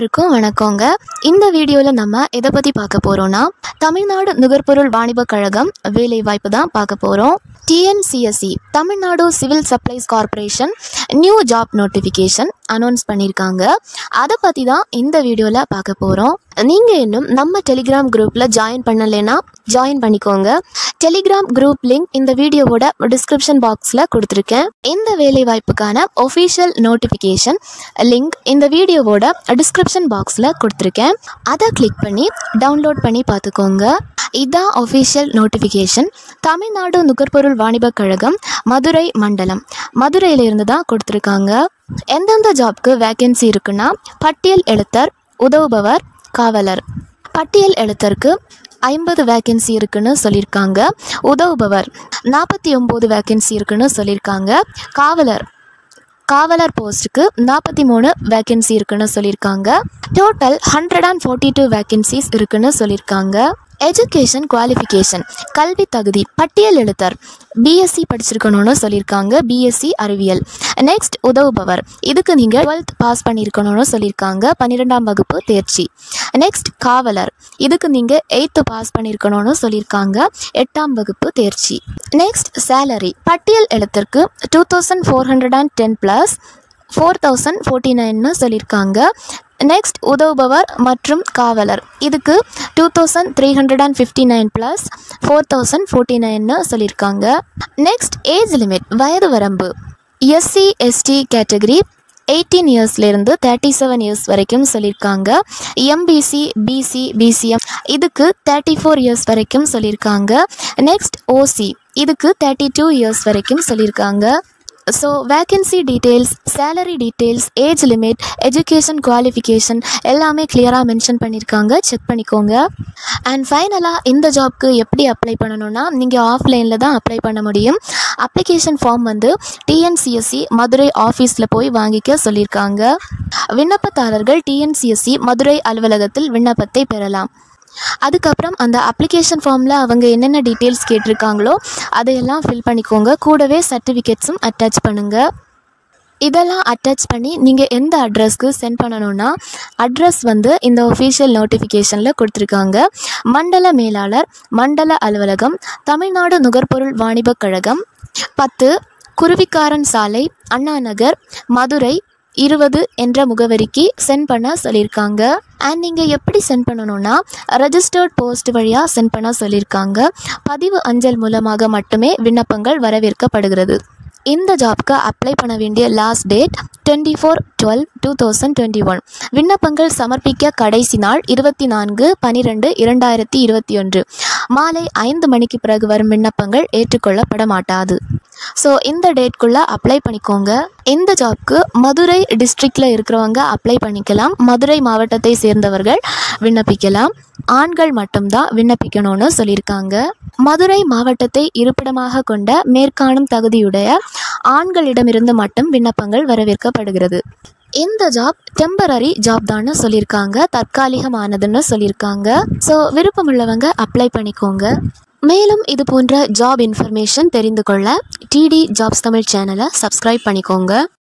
எல்லாருக்கும் வணக்கங்க இந்த வீடியோவில் நம்ம எதை பற்றி பார்க்க போகிறோன்னா தமிழ்நாடு நுகர்பொருள் வாணிபக் கழகம் வேலை வாய்ப்பு தான் பார்க்க போகிறோம் TNCSC Tamil Nadu civil supplies corporation new job notification announce பண்ணியிருக்காங்க அதை பற்றி தான் இந்த வீடியோவில் பார்க்க போகிறோம் நீங்கள் இன்னும் நம்ம டெலிகிராம் குரூப்பில் ஜாயின் பண்ணலைன்னா ஜாயின் பண்ணிக்கோங்க டெலிகிராம் குரூப் லிங்க் இந்த வீடியோவோட டிஸ்கிரிப்ஷன் பாக்ஸில் கொடுத்துருக்கேன் இந்த வேலை வாய்ப்புக்கான ஒஃபிஷியல் நோட்டிஃபிகேஷன் லிங்க் இந்த வீடியோவோட டிஸ்கிரிப்ஷன் பாக்ஸில் கொடுத்துருக்கேன் அதை கிளிக் பண்ணி டவுன்லோட் பண்ணி பார்த்துக்கோங்க இதான் ஒஃபிஷியல் நோட்டிஃபிகேஷன் தமிழ்நாடு நுகர்பொருள் வாணிபக் கழகம் மதுரை மண்டலம் மதுரையிலிருந்து தான் கொடுத்துருக்காங்க எந்தெந்த ஜாப்க்கு வேகன்சி இருக்குன்னா பட்டியல் எழுத்தர் உதவுபவர் காவலர் பட்டியல் எழுத்தருக்கு ஐம்பது வேகன்சி இருக்குன்னு சொல்லியிருக்காங்க உதவுபவர் நாற்பத்தி ஒம்பது வேகன்சி இருக்குன்னு சொல்லியிருக்காங்க காவலர் காவலர் போஸ்ட்டுக்கு நாற்பத்தி மூணு வேகன்சி இருக்குன்னு சொல்லியிருக்காங்க total hundred and forty two vacancies இருக்குன்னு சொல்லியிருக்காங்க எஜுகேஷன் குவாலிஃபிகேஷன் கல்வி தகுதி பட்டியல் எழுத்தர் பிஎஸ்சி படிச்சிருக்கணும்னு சொல்லியிருக்காங்க பிஎஸ்சி அறிவியல் நெக்ஸ்ட் உதவுபவர் இதுக்கு நீங்கள் டுவெல்த் பாஸ் பண்ணியிருக்கணும்னு சொல்லியிருக்காங்க பன்னிரெண்டாம் வகுப்பு தேர்ச்சி நெக்ஸ்ட் காவலர் இதுக்கு நீங்கள் எயித்து பாஸ் பண்ணியிருக்கணும்னு சொல்லியிருக்காங்க எட்டாம் வகுப்பு தேர்ச்சி நெக்ஸ்ட் சேலரி பட்டியல் எழுத்திற்கு two thousand four hundred and ten plus four thousand forty நைன்னு சொல்லியிருக்காங்க நெக்ஸ்ட் உதவுபவர் மற்றும் காவலர் இதுக்கு two thousand three hundred and fifty nine plus four thousand forty நைன்னு சொல்லியிருக்காங்க நெக்ஸ்ட் ஏஜ் லிமிட் வயது வரம்பு எஸ்சி எஸ்டி கேட்டகரி எயிட்டீன் இயர்ஸ்லேருந்து தேர்ட்டி செவன் இயர்ஸ் வரைக்கும் சொல்லியிருக்காங்க எம்பிசி பிசி பிசிஎம் இதுக்கு தேர்ட்டி ஃபோர் இயர்ஸ் வரைக்கும் சொல்லியிருக்காங்க நெக்ஸ்ட் ஓசி இதுக்கு தேர்ட்டி டூ இயர்ஸ் வரைக்கும் சொல்லியிருக்காங்க so vacancy details salary details age limit education qualification எல்லாமே கிளியராக மென்ஷன் பண்ணியிருக்காங்க செக் பண்ணிக்கோங்க அண்ட் ஃபைனலாக இந்த ஜாப்க்கு எப்படி அப்ளை பண்ணணும்னா நீங்கள் ஆஃப்லைனில் தான் அப்ளை பண்ண முடியும் அப்ளிகேஷன் ஃபார்ம் வந்து டிஎன்சிஎஸ்சி மதுரை ஆஃபீஸில் போய் வாங்கிக்க சொல்லியிருக்காங்க விண்ணப்பதாரர்கள் டிஎன்சிஎஸ்சி மதுரை அலுவலகத்தில் விண்ணப்பத்தை பெறலாம் அதுக்கப்புறம் அந்த அப்ளிகேஷன் ஃபார்மில் அவங்க என்னென்ன டீட்டெயில்ஸ் கேட்டிருக்காங்களோ அதையெல்லாம் ஃபில் பண்ணிக்கோங்க கூடவே சர்டிஃபிகேட்ஸும் அட்டாச் பண்ணுங்கள் இதெல்லாம் அட்டாச் பண்ணி நீங்கள் எந்த அட்ரஸ்க்கு சென்ட் பண்ணணும்னா அட்ரஸ் வந்து இந்த ஒஃபிஷியல் நோட்டிஃபிகேஷனில் கொடுத்துருக்காங்க மண்டல மேலாளர் மண்டல அலுவலகம் தமிழ்நாடு நுகர்பொருள் வாணிபக் கழகம் பத்து குருவிக்காரன் சாலை அண்ணா நகர் மதுரை இருபது என்ற முகவரிக்கு சென்ட் பண்ண சொல்லியிருக்காங்க அண்ட் நீங்கள் எப்படி சென்ட் பண்ணணும்னா ரெஜிஸ்டர்ட் போஸ்ட் வழியாக சென்ட் பண்ண சொல்லியிருக்காங்க பதிவு அஞ்சல் மூலமாக மட்டுமே விண்ணப்பங்கள் வரவேற்கப்படுகிறது இந்த ஜாப்க்கு அப்ளை பண்ண வேண்டிய last date twenty four twelve two thousand twenty one விண்ணப்பங்கள் சமர்ப்பிக்க கடைசி நாள் இருபத்தி நான்கு பன்னிரெண்டு இரண்டாயிரத்தி இருபத்தி ஒன்று மாலை ஐந்து மணிக்கு பிறகு வரும் விண்ணப்பங்கள் ஏற்றுக்கொள்ளப்பட மாட்டாது ஸோ இந்த டேட்குள்ளே அப்ளை பண்ணிக்கோங்க இந்த ஜாப்க்கு மதுரை டிஸ்ட்ரிக்டில் இருக்கிறவங்க அப்ளை பண்ணிக்கலாம் மதுரை மாவட்டத்தை சேர்ந்தவர்கள் விண்ணப்பிக்கலாம் ஆண்கள் மட்டும்தான் விண்ணப்பிக்கணும்னு சொல்லியிருக்காங்க மதுரை மாவட்டத்தை இருப்பிடமாக கொண்ட மேற்காணும் தகுதியுடைய ஆண்களிடமிருந்து மட்டும் விண்ணப்பங்கள் வரவேற்கப்படுகிறது இந்த ஜாப் டெம்பரரி ஜாப் தான்னு சொல்லியிருக்காங்க தற்காலிகமானதுன்னு சொல்லியிருக்காங்க ஸோ விருப்பமுள்ளவங்க அப்ளை பண்ணிக்கோங்க மேலும் இது போன்ற ஜாப் இன்ஃபர்மேஷன் தெரிந்து கொள்ள டிடி ஜாப்ஸ் தமிழ் சேனலை சப்ஸ்கிரைப் பண்ணிக்கோங்க